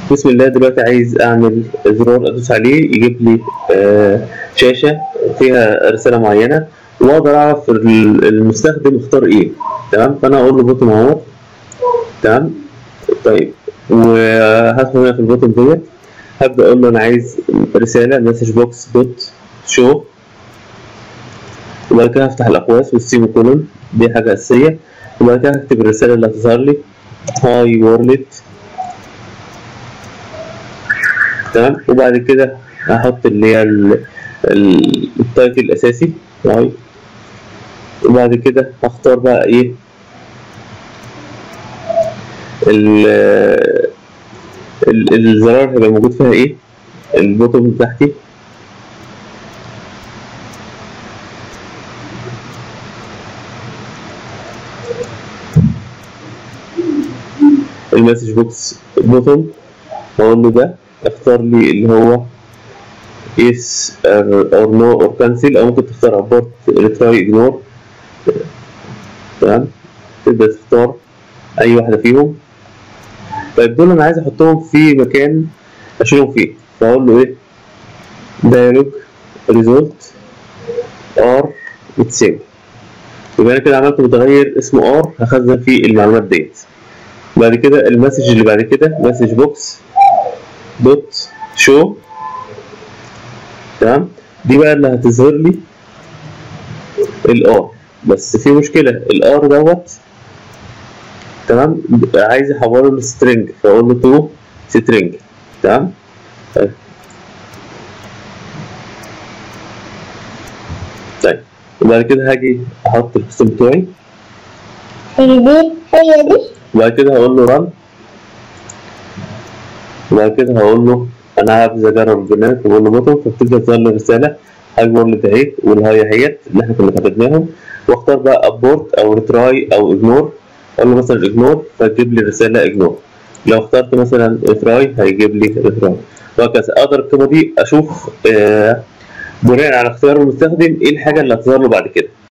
بسم الله دلوقتي عايز اعمل زرار ادوس عليه يجيب لي آه، شاشه فيها رساله معينه واقدر اعرف ال- المستخدم اختار ايه تمام فانا اقول له بوتون اهو تمام طيب وهدخل هنا في البوتون ديت هبدا اقول له انا عايز رساله مسج بوكس دوت شو وبعد كده هفتح الاقواس والسيمي كولون دي حاجه اساسيه وبعد كده هكتب الرساله اللي هتظهر لي هاي وورلد تمام وبعد كده هحط اللي هي ال- ال- التايتل الاساسي هاي وبعد كده هختار بقى ايه ال ال- الزرار هيبقى موجود فيها ايه البوتون بتاعتي المسج بوكس بوتون هقول له ده اختار لي اللي هو yes or no or cancel او ممكن تختار abort retry ignore تمام تبدأ تختار اي واحدة فيهم طيب دول انا عايز احطهم في مكان اشيلهم فيه فاقول له ايه dialog result r متساوي يبقى انا كده عملت متغير اسمه r هخزن فيه المعلومات ديت بعد كده المسج اللي بعد كده مسج بوكس دوت شو تمام دي بقى اللي هتظهر لي الار بس في مشكله الار دوت تمام عايز احوله لسترنج فاقول له تو سترنج تمام طيب طيب وبعد كده هاجي احط القسم بتوعي هي دي هي دي وبعد كده هقول له رن وبعد كده هقول له انا عايز اجرب البرنامج واقول له بوتون فبتبدا تظهر لي رساله هاي وورلد اهي والهاي اهيت اللي احنا كنا كتبناهم واختار بقى ابورت او ريتراي او اجنور اقول له مثلا اجنور فتجيب لي رساله اجنور لو اخترت مثلا ريتراي هيجيب لي ريتراي وهكذا اقدر القيمه دي اشوف آه بناء على اختيار المستخدم ايه الحاجه اللي هتظهر له بعد كده